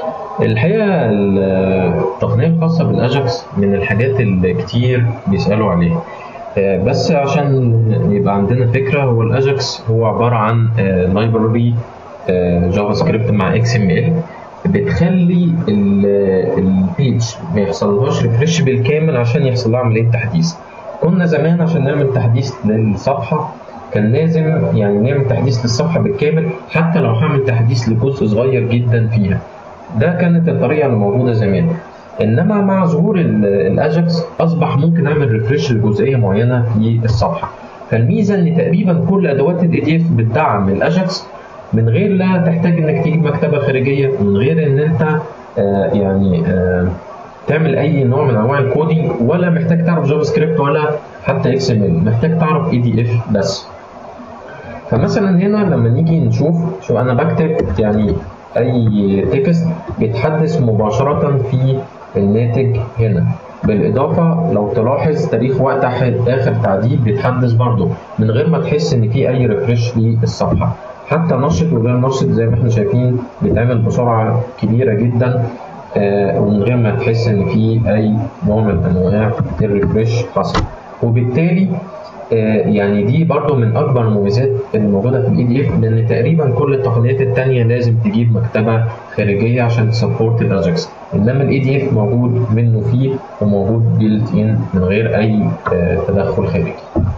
الحقيقة التقنية الخاصة بالأجاكس من الحاجات اللي كتير بيسألوا عليها آه، بس عشان يبقى عندنا فكرة هو الأجاكس هو عبارة عن لايبراري جافا سكريبت مع اكس ام ال بتخلي البيج ما يحصلهاش ريفرش بالكامل عشان يحصل لها عملية تحديث كنا زمان عشان نعمل تحديث للصفحة كان لازم يعني نعمل تحديث للصفحة بالكامل حتى لو هعمل تحديث لجزء صغير جدا فيها ده كانت الطريقة اللي موجودة زمان انما مع ظهور ال- الاجاكس اصبح ممكن اعمل ريفرش لجزئيه معينه في الصفحه فالميزه ان تقريبا كل ادوات الاي دي اف بتدعم الاجاكس من غير لا تحتاج انك تجيب مكتبه خارجيه من غير ان انت آه يعني آه تعمل اي نوع من انواع الكودينج ولا محتاج تعرف جافا سكريبت ولا حتى اكس ام ال محتاج تعرف اي دي اف بس فمثلا هنا لما نيجي نشوف شو انا بكتب يعني اي تكست بيتحدث مباشره في الناتج هنا بالاضافه لو تلاحظ تاريخ وقت آخر- اخر تعديل بيتحدث برضه من غير ما تحس ان في اي ريفرش للصفحه حتى نشط وغير نشط زي ما احنا شايفين بيتعمل بسرعه كبيره جدا آه، ومن غير ما تحس ان في اي نوع من انواع الريفرش حصل وبالتالي آه، يعني دي برضو من اكبر المميزات الموجوده في الاي دي اف لان تقريبا كل التقنيات التانية لازم تجيب مكتبه خارجيه عشان تسبورت الاجاكس انما الاي دي اف موجود منه فيه وموجود بيلت ان من غير اي آه، تدخل خارجي